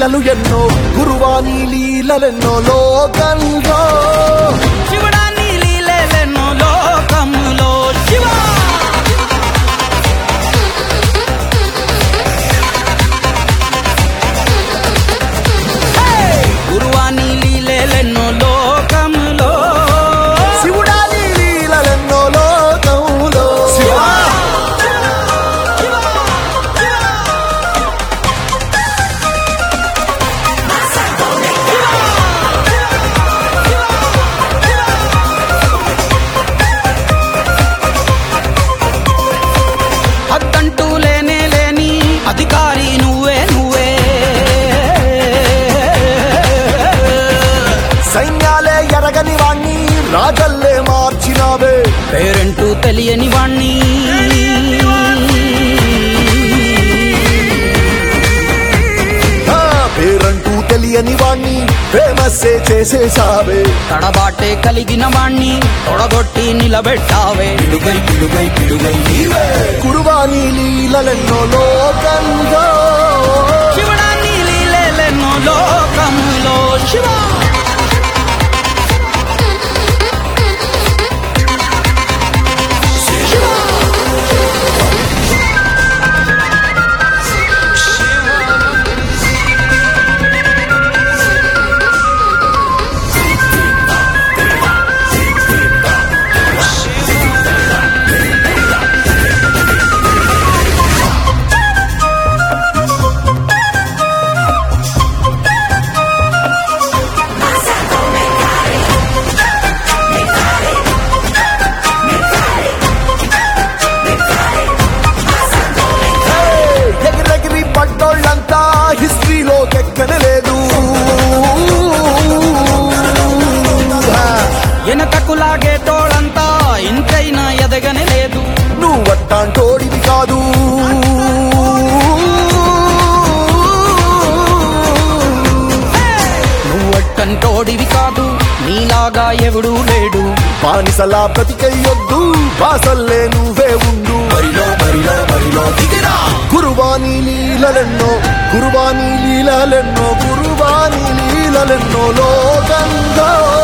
లీలలు ఎన్నో గురువాని లీలలెన్నో లోకంలో శివుడా నీ లీలెన్నో లోకములో శివ గురువా నీ లీలెన్నో లోకములో శివుడాని లీలలెన్నో లోకంలో శివా అద్దంటూ లేనే లేని అధికారి నువ్వే నువ్వే సైన్యాలే ఎరగని వాణ్ణి రాజల్లే మార్చినావే పేరంటూ తెలియని వాణ్ణి ఆ పేరంటూ తెలియని వాణ్ణి ఫేమస్సే చేసేసావే తడబాటే కలిగిన వాణ్ణి తొడగొట్టి నిలబెట్టావే పిడుగై పిడుగై పిడుగై నీవే కురువాని లీలలెన్నో లోకంలో శివుడా నీ లీలెన్నో లోకములో శివ ఎగిరెగిరి పడ్డోళ్ళంతా హిస్టరీలో ఎక్కనలేదు వెనకకు లాగేటోళ్ళంతా ఇంతైనా ఎదగనే లేదు నువ్వట్టాంటోడివి కాదు నువ్వట్టంటోడివి కాదు నీలాగా ఎవడూ లేడు బానిసలా బ్రతికెయ్యొద్దు బాసల్లే నువ్వే ఉండు బరిలో బరిలో బరిలో దిగిరా గురువాని లీలలెన్నో గురువాని లీలలెన్నో గురువాని లీలలెన్నో లోకంలో